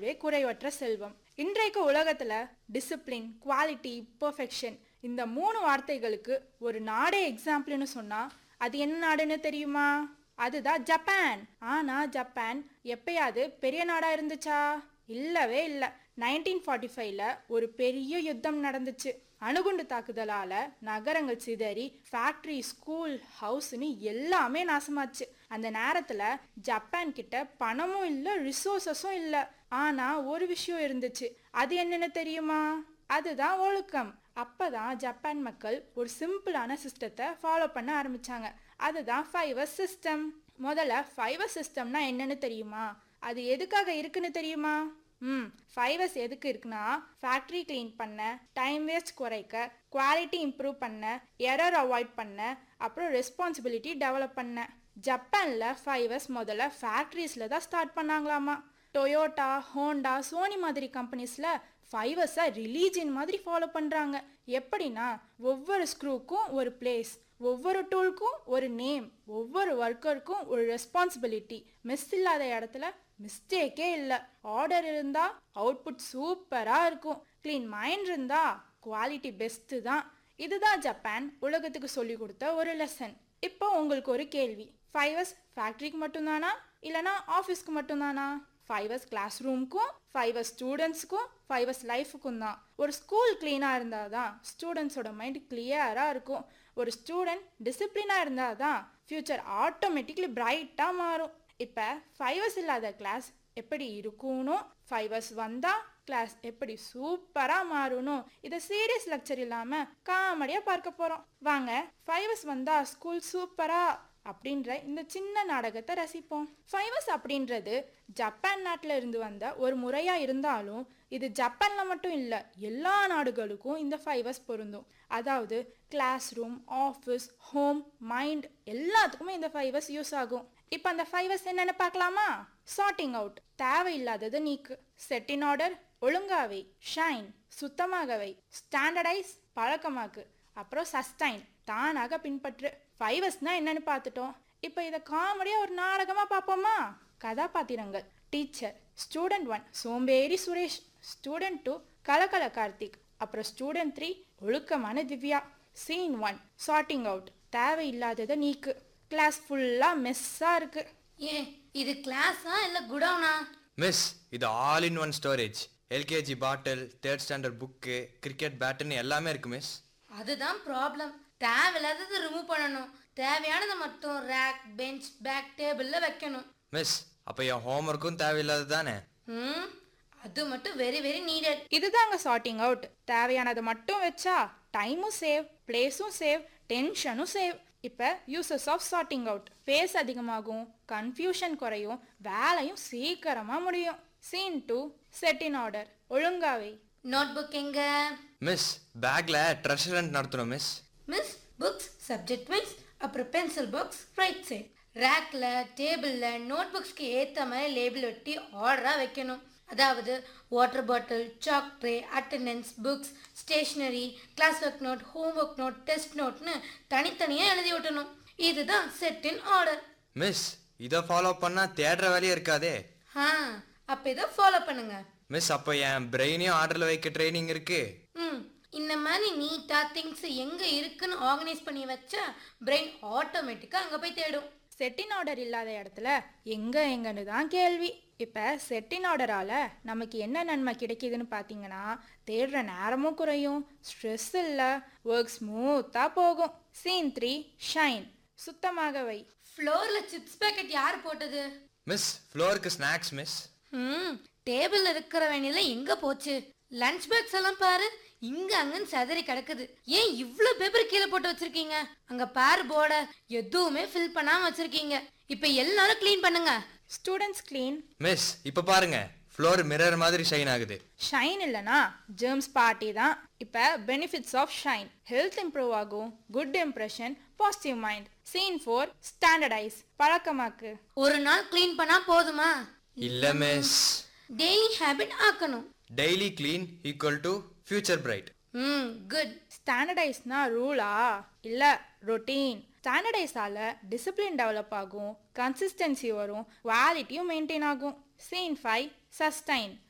வாழ்வே குறைவற்ற செல்வம் இன்றைக்கு உலகத்துல டிசிப்ளின் குவாலிட்டி பெர்ஃபெக்ஷன் இந்த மூணு வார்த்தைகளுக்கு ஒரு நாடே எக்ஸாம்பிள்னு சொன்னா அது என்ன நாடுன்னு தெரியுமா அதுதான் ஜப்பான் ஆனா ஜப்பான் எப்பயாவது பெரிய நாடா இருந்துச்சா இல்லவே இல்லை நைன்டீன் ஃபார்ட்டி ஃபைவ்ல ஒரு பெரிய யுத்தம் நடந்துச்சு அணுகுண்டு தாக்குதலால நகரங்கள் சிதறி ஃபேக்ட்ரி ஸ்கூல் ஹவுஸ்னு எல்லாமே நாசமாச்சு அந்த நேரத்துல ஜப்பான் கிட்ட பணமும் இல்லை ரிசோர்சஸும் இல்லை ஆனா ஒரு விஷயம் இருந்துச்சு அது என்னன்னு தெரியுமா அதுதான் ஒழுக்கம் அப்பதான் ஜப்பான் மக்கள் ஒரு சிம்பிளான சிஸ்டத்தை ஃபாலோ பண்ண ஆரம்பிச்சாங்க அதுதான் ஃபைவர் சிஸ்டம் முதல்ல ஃபைவர் சிஸ்டம்னா என்னன்னு தெரியுமா அது எதுக்காக இருக்குன்னு தெரியுமா ம் ஃபைவர்ஸ் எதுக்கு இருக்குன்னா ஃபேக்ட்ரி க்ளீன் பண்ண டைம் வேஸ்ட் குறைக்க குவாலிட்டி இம்ப்ரூவ் பண்ண எரர் அவாய்ட் பண்ண அப்புறம் ரெஸ்பான்சிபிலிட்டி டெவலப் பண்ண ஜப்பானில் ஃபைவர்ஸ் முதல்ல ஃபேக்ட்ரிஸில் தான் ஸ்டார்ட் பண்ணாங்களாமா டொயோட்டா ஹோண்டா சோனி மாதிரி கம்பெனிஸில் ஃபைவர்ஸை ரிலீஜியன் மாதிரி ஃபாலோ பண்ணுறாங்க எப்படின்னா ஒவ்வொரு ஸ்க்ரூக்கும் ஒரு பிளேஸ் ஒவ்வொரு டூலுக்கும் ஒரு நேம் ஒவ்வொரு ஒர்க்கருக்கும் ஒரு ரெஸ்பான்சிபிலிட்டி மிஸ் இல்லாத இடத்துல மிஸ்டேக்கே இல்லை ஆர்டர் இருந்தால் அவுட்புட் சூப்பராக இருக்கும் க்ளீன் மைண்ட் இருந்தால் குவாலிட்டி பெஸ்ட்டு தான் இதுதான் ஜப்பான் உலகத்துக்கு சொல்லி கொடுத்த ஒரு லெசன் இப்போ உங்களுக்கு ஒரு கேள்வி ஃபைவர்ஸ் ஃபேக்ட்ரிக்கு மட்டும்தானா இல்லைனா ஆஃபீஸ்க்கு மட்டும்தானா ஃபைவர்ஸ் கிளாஸ் ரூமுக்கும் ஃபைவர்ஸ் ஸ்டூடெண்ட்ஸ்க்கும் ஃபைவர்ஸ் லைஃபுக்கும் தான் ஒரு ஸ்கூல் க்ளீனாக இருந்தால் தான் ஸ்டூடெண்ட்ஸோட மைண்ட் கிளியராக இருக்கும் ஒரு ஸ்டூடெண்ட் டிசிப்ளினாக இருந்தால் தான் ஃப்யூச்சர் ஆட்டோமேட்டிக்லி பிரைட்டாக மாறும் இப்போ ஃபைவர்ஸ் இல்லாத கிளாஸ் எப்படி இருக்கணும் ஃபைவர்ஸ் வந்தால் கிளாஸ் எப்படி சூப்பராக மாறணும் இதை சீரியஸ் லெக்சர் இல்லாமல் காமெடியாக பார்க்க போகிறோம் வாங்க ஃபைவர்ஸ் வந்தால் ஸ்கூல் சூப்பராக அப்படின்ற இந்த சின்ன நாடகத்தை ரசிப்போம் ஃபைவர்ஸ் அப்படின்றது ஜப்பான் நாட்டில் இருந்து வந்த ஒரு முறையாக இருந்தாலும் இது ஜப்பானில் மட்டும் இல்லை எல்லா நாடுகளுக்கும் இந்த ஃபைவர்ஸ் பொருந்தும் அதாவது class room office home mind எல்லாத்துக்குமே இந்த ஃபைவர்ஸ் யூஸ் ஆகும் இப்போ அந்த ஃபைவர்ஸ் என்னென்னு பார்க்கலாமா சார்ட்டிங் அவுட் தேவையில்லாதது நீக்கு செட் இன் ஆர்டர் ஒழுங்காவை ஷைன் சுத்தமாகவை ஸ்டாண்டர்டைஸ் பழக்கமாக்கு அப்புறம் சஸ்டைன் தானாக பின்பற்று ஃபைவர்ஸ்னா என்னன்னு பார்த்துட்டோம் இப்போ இதை காமெடியாக ஒரு நாடகமாக பார்ப்போமா கதாபாத்திரங்கள் டீச்சர் ஸ்டூடெண்ட் ஒன் சோம்பேறி சுரேஷ் ஸ்டூடெண்ட் டூ கலகல கார்த்திக் அப்புறம் ஸ்டூடெண்ட் த்ரீ ஒழுக்கமான Divya scene one sorting out தேவையில்லாததை நீக்கு கிளாஸ் ஃபுல்லாக மெஸ்ஸாக இருக்கு ஏன் இது கிளாஸா இல்ல குடவுனா மிஸ் இது all in one storage LKG bottle third standard book cricket பேட்டுன்னு எல்லாமே இருக்கு மிஸ் அதுதான் ப்ராப்ளம் தேவையில்லாதது ரிமூவ் பண்ணணும் தேவையானதை மட்டும் ரேக் பெஞ்ச் பேக் டேபிள்ல வைக்கணும் மிஸ் அப்போ என் ஹோம்ஒர்க்கும் தேவையில்லாது தானே ம் அது மட்டும் வெரி வெரி நீடட் இதுதாங்க சார்ட்டிங் அவுட் தேவையானதை மட்டும் வச்சா டைமும் சேவ் பிளேஸும் சேவ் டென்ஷனும் சேவ் இப்போ uses of sorting out space அதிகமாகும் கன்ஃபியூஷன் குறையும் வேலையும் சீக்கிரமாக முடியும் scene two set in order ஒழுங்காவே நோட் புக் எங்க மிஸ் பேக்ல ட்ரெஷர் ஹண்ட் நடத்தணும் miss miss books subject wise அப்புறம் பென்சில் பாக்ஸ் ரைட் சைட் ரேக்ல டேபிள்ல நோட் புக்ஸ்க்கு ஏத்த மாதிரி லேபிள் ஒட்டி ஆர்டரா வைக்கணும் அதாவது water bottle chalk tray attendance books stationery class work note home work note test நோட்னு தனித்தனியாக எழுதி விட்டணும் இதுதான் செட் இன் ஆர்டர் மிஸ் இதை ஃபாலோ பண்ணா தேடுற வேலையே இருக்காதே ஆ அப்போ இதை ஃபாலோ பண்ணுங்க மிஸ் அப்போ என் பிரெயினையும் ஆர்டரில் வைக்க ட்ரைனிங் இருக்கு ம் இந்த மாதிரி நீட்டாக திங்ஸ் எங்கே இருக்குன்னு ஆர்கனைஸ் பண்ணி வச்சா பிரெயின் ஆட்டோமேட்டிக்காக அங்கே போய் தேடும் செட்டின் ஆர்டர் இல்லாத இடத்துல எங்க எங்கன்னு தான் கேள்வி இப்போ செட்டின் ஆர்டரால் நமக்கு என்ன நன்மை கிடைக்குதுன்னு பார்த்தீங்கன்னா தேடுற நேரமும் குறையும் ஸ்ட்ரெஸ் இல்லை ஒர்க் ஸ்மூத்தாக போகும் சீன் த்ரீ ஷைன் சுத்தமாக வை ஃப்ளோரில் சிப்ஸ் பேக்கெட் யார் போட்டது மிஸ் ஃப்ளோருக்கு ஸ்நாக்ஸ் மிஸ் ம் டேபிள்ல இருக்கிற வேணில எங்க போச்சு லஞ்ச் பேக்ஸ் எல்லாம் பாரு இங்க அங்கன்னு சதறி கிடக்குது ஏன் இவ்ளோ பேப்பர் கீழே போட்டு வச்சிருக்கீங்க அங்க பாரு போர்ட எதுவுமே ஃபில் பண்ணாம வச்சிருக்கீங்க இப்ப எல்லாரும் க்ளீன் பண்ணுங்க ஸ்டூடெண்ட்ஸ் க்ளீன் மிஸ் இப்போ பாருங்க ஃப்ளோர் மிரர் மாதிரி ஷைன் ஆகுது ஷைன் இல்லைனா ஜெர்ம்ஸ் பார்ட்டி தான் இப்போ benefits of shine health improve ஆகும் good impression positive mind scene four standardise பழக்கமாக்கு ஒரு நாள் க்ளீன் பண்ணா போதுமா இல்ல மிஸ் டெய்லி ஹேபிட் ஆக்கணும் daily clean equal to future bright ம் குட் ஸ்டாண்டர்டைஸ்னா ரூலா இல்லை ரொட்டீன் ஸ்டாண்டர்டைஸால டிசிப்ளின் டெவலப் ஆகும் கன்சிஸ்டன்சி வரும் குவாலிட்டியும் மெயின்டைன் ஆகும் சீன் ஃபைவ் சஸ்டைன்